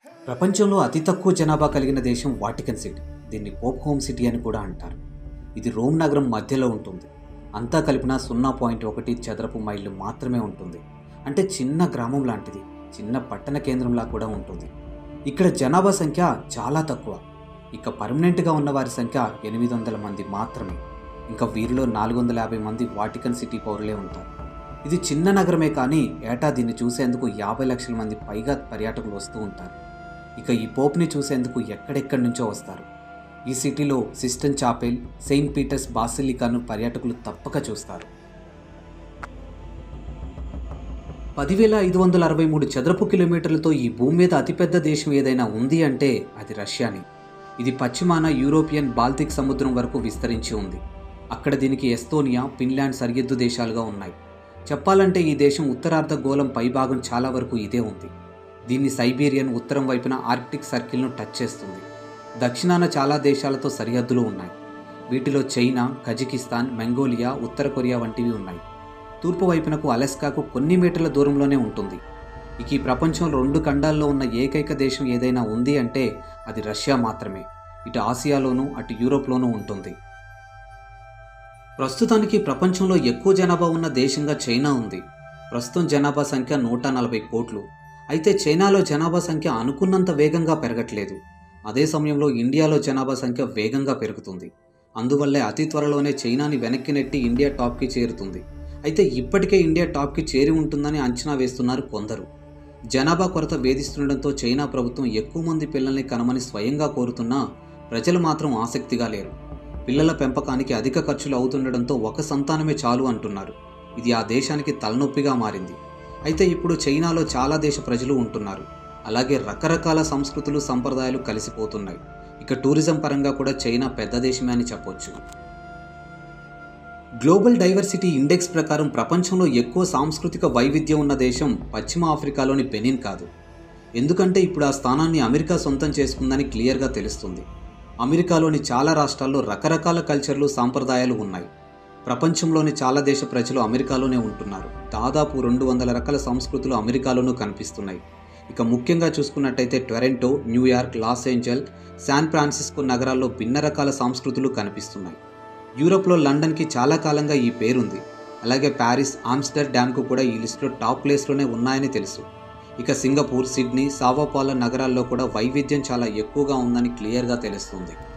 ప్రపంచంలో అతి తక్కువ జనాభా కలిగిన దేశం వాటికన్ సిటీ దీన్ని పోప్ హోమ్ సిటీ అని కూడా అంటారు ఇది రోమ్ నగరం మధ్యలో ఉంటుంది అంతా కలిపిన సున్నా పాయింట్ ఒకటి చదరపు మైళ్ళు మాత్రమే ఉంటుంది అంటే చిన్న గ్రామం లాంటిది చిన్న పట్టణ కేంద్రంలా కూడా ఉంటుంది ఇక్కడ జనాభా సంఖ్య చాలా తక్కువ ఇక పర్మనెంట్గా ఉన్న వారి సంఖ్య ఎనిమిది వందల మంది మాత్రమే ఇంకా వీరిలో నాలుగు వందల యాభై మంది వాటికన్ సిటీ పౌరులే ఉంటారు ఇది చిన్న నగరమే కానీ ఏటా దీన్ని చూసేందుకు యాభై లక్షల మంది పైగా పర్యాటకులు వస్తూ ఉంటారు ఇక ఈ పోప్ని చూసేందుకు ఎక్కడెక్కడి నుంచో వస్తారు ఈ సిటీలో సిస్టన్ చాపెల్ సెయింట్ పీటర్స్ బాసిలికాను పర్యాటకులు తప్పక చూస్తారు పదివేల ఐదు వందల అరవై మూడు చదరపు కిలోమీటర్లతో ఈ భూమి మీద అతిపెద్ద దేశం ఏదైనా ఉంది అంటే అది రష్యాని ఇది పశ్చిమాన యూరోపియన్ బాల్టిక్ సముద్రం వరకు విస్తరించి ఉంది అక్కడ దీనికి ఎస్తోనియా ఫిన్లాండ్ సరిహద్దు దేశాలుగా ఉన్నాయి చెప్పాలంటే ఈ దేశం ఉత్తరార్ధ గోళం పైభాగం చాలా వరకు ఇదే ఉంది దీన్ని సైబీరియన్ ఉత్తరం వైపున ఆర్కిటిక్ సర్కిల్ను టచ్ చేస్తుంది దక్షిణాన చాలా దేశాలతో సరిహద్దులు ఉన్నాయి వీటిలో చైనా కజకిస్తాన్ మంగోలియా ఉత్తర కొరియా వంటివి ఉన్నాయి తూర్పు వైపునకు అలెస్కాకు కొన్ని మీటర్ల దూరంలోనే ఉంటుంది ఇక ఈ ప్రపంచంలో రెండు ఖండాల్లో ఉన్న ఏకైక దేశం ఏదైనా ఉంది అంటే అది రష్యా మాత్రమే ఇటు ఆసియాలోనూ అటు యూరోప్లోనూ ఉంటుంది ప్రస్తుతానికి ప్రపంచంలో ఎక్కువ జనాభా ఉన్న దేశంగా చైనా ఉంది ప్రస్తుతం జనాభా సంఖ్య నూట నలభై కోట్లు అయితే చైనాలో జనాభా సంఖ్య అనుకున్నంత వేగంగా పెరగట్లేదు అదే సమయంలో ఇండియాలో జనాభా సంఖ్య వేగంగా పెరుగుతుంది అందువల్లే అతి త్వరలోనే చైనాని వెనక్కి నెట్టి ఇండియా టాప్కి చేరుతుంది అయితే ఇప్పటికే ఇండియా టాప్కి చేరి ఉంటుందని అంచనా వేస్తున్నారు కొందరు జనాభా కొరత వేధిస్తుండటంతో చైనా ప్రభుత్వం ఎక్కువ మంది పిల్లల్ని కనమని స్వయంగా కోరుతున్నా ప్రజలు మాత్రం ఆసక్తిగా లేరు పిల్లల పెంపకానికి అధిక ఖర్చులు అవుతుండడంతో ఒక సంతానమే చాలు అంటున్నారు ఇది ఆ దేశానికి తలనొప్పిగా మారింది అయితే ఇప్పుడు చైనాలో చాలా దేశ ప్రజలు ఉంటున్నారు అలాగే రకరకాల సంస్కృతులు సంప్రదాయాలు కలిసిపోతున్నాయి ఇక టూరిజం పరంగా కూడా చైనా పెద్ద దేశమే అని చెప్పొచ్చు గ్లోబల్ డైవర్సిటీ ఇండెక్స్ ప్రకారం ప్రపంచంలో ఎక్కువ సాంస్కృతిక వైవిధ్యం ఉన్న దేశం పశ్చిమ ఆఫ్రికాలోని బెనిన్ కాదు ఎందుకంటే ఇప్పుడు ఆ స్థానాన్ని అమెరికా సొంతం చేసుకుందని క్లియర్గా తెలుస్తుంది అమెరికాలోని చాలా రాష్ట్రాల్లో రకరకాల కల్చర్లు సాంప్రదాయాలు ఉన్నాయి ప్రపంచంలోని చాలా దేశ ప్రజలు అమెరికాలోనే ఉంటున్నారు దాదాపు రెండు వందల రకాల సంస్కృతులు అమెరికాలోనూ కనిపిస్తున్నాయి ఇక ముఖ్యంగా చూసుకున్నట్టయితే Toronto New York Los Angeles San Francisco నగరాల్లో భిన్న రకాల సంస్కృతులు కనిపిస్తున్నాయి యూరోప్లో లండన్కి చాలా కాలంగా ఈ పేరుంది అలాగే ప్యారిస్ ఆమ్స్టర్ డ్యామ్కు కూడా ఈ లిస్టులో టాప్ ప్లేస్లోనే ఉన్నాయని తెలుసు ఇక సింగపూర్ సిడ్నీ సావోపాల నగరాల్లో కూడా వైవిధ్యం చాలా ఎక్కువగా ఉందని క్లియర్గా తెలుస్తుంది